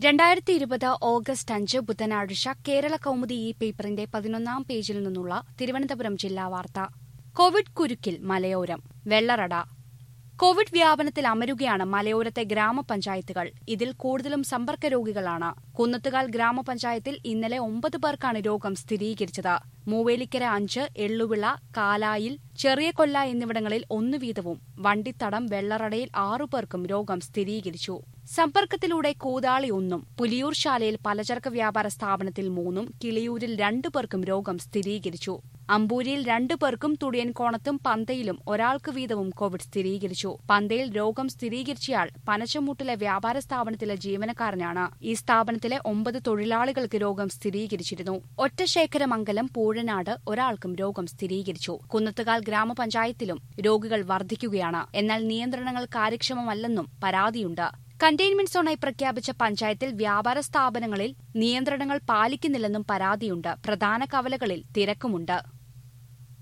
രണ്ടായിരത്തി ഇരുപത് ഓഗസ്റ്റ് അഞ്ച് ബുധനാഴ്ച കേരള കൗമുദി ഈ പേപ്പറിന്റെ പതിനൊന്നാം പേജിൽ നിന്നുള്ള തിരുവനന്തപുരം ജില്ലാ വാർത്ത കോവിഡ് കുരുക്കിൽ മലയോരം വെള്ളറട കോവിഡ് വ്യാപനത്തിൽ അമരുകയാണ് മലയോരത്തെ ഗ്രാമപഞ്ചായത്തുകൾ ഇതിൽ കൂടുതലും സമ്പർക്ക രോഗികളാണ് കുന്നത്തുകാൽ ഗ്രാമപഞ്ചായത്തിൽ ഇന്നലെ ഒമ്പത് പേർക്കാണ് രോഗം സ്ഥിരീകരിച്ചത് മൂവേലിക്കര അഞ്ച് എള്ളുവിള കാലായിൽ ചെറിയ കൊല്ല എന്നിവിടങ്ങളിൽ ഒന്നു വീതവും വണ്ടിത്തടം വെള്ളറടയിൽ ആറു പേർക്കും രോഗം സ്ഥിരീകരിച്ചു സമ്പർക്കത്തിലൂടെ കൂതാളി ഒന്നും പുലിയൂർ ശാലയിൽ പലചരക്ക് വ്യാപാര സ്ഥാപനത്തിൽ മൂന്നും കിളിയൂരിൽ രണ്ടു പേർക്കും രോഗം സ്ഥിരീകരിച്ചു അമ്പൂരിയിൽ രണ്ടു പേർക്കും തുടിയൻകോണത്തും പന്തയിലും ഒരാൾക്ക് വീതവും കോവിഡ് സ്ഥിരീകരിച്ചു പന്തയിൽ രോഗം സ്ഥിരീകരിച്ചയാൾ പനച്ചമൂട്ടിലെ വ്യാപാര സ്ഥാപനത്തിലെ ജീവനക്കാരനാണ് ഈ സ്ഥാപനത്തിലെ ഒമ്പത് തൊഴിലാളികൾക്ക് രോഗം സ്ഥിരീകരിച്ചിരുന്നു ഒറ്റശേഖരമംഗലം പൂഴനാട് ഒരാൾക്കും രോഗം സ്ഥിരീകരിച്ചു കുന്നത്തുകാൽ ഗ്രാമപഞ്ചായത്തിലും രോഗികൾ വർദ്ധിക്കുകയാണ് എന്നാൽ നിയന്ത്രണങ്ങൾ കാര്യക്ഷമമല്ലെന്നും പരാതിയുണ്ട് കണ്ടെയ്ൻമെന്റ് സോണായി പ്രഖ്യാപിച്ച പഞ്ചായത്തിൽ വ്യാപാര സ്ഥാപനങ്ങളിൽ നിയന്ത്രണങ്ങൾ പാലിക്കുന്നില്ലെന്നും പരാതിയുണ്ട് പ്രധാന കവലകളിൽ തിരക്കുമുണ്ട്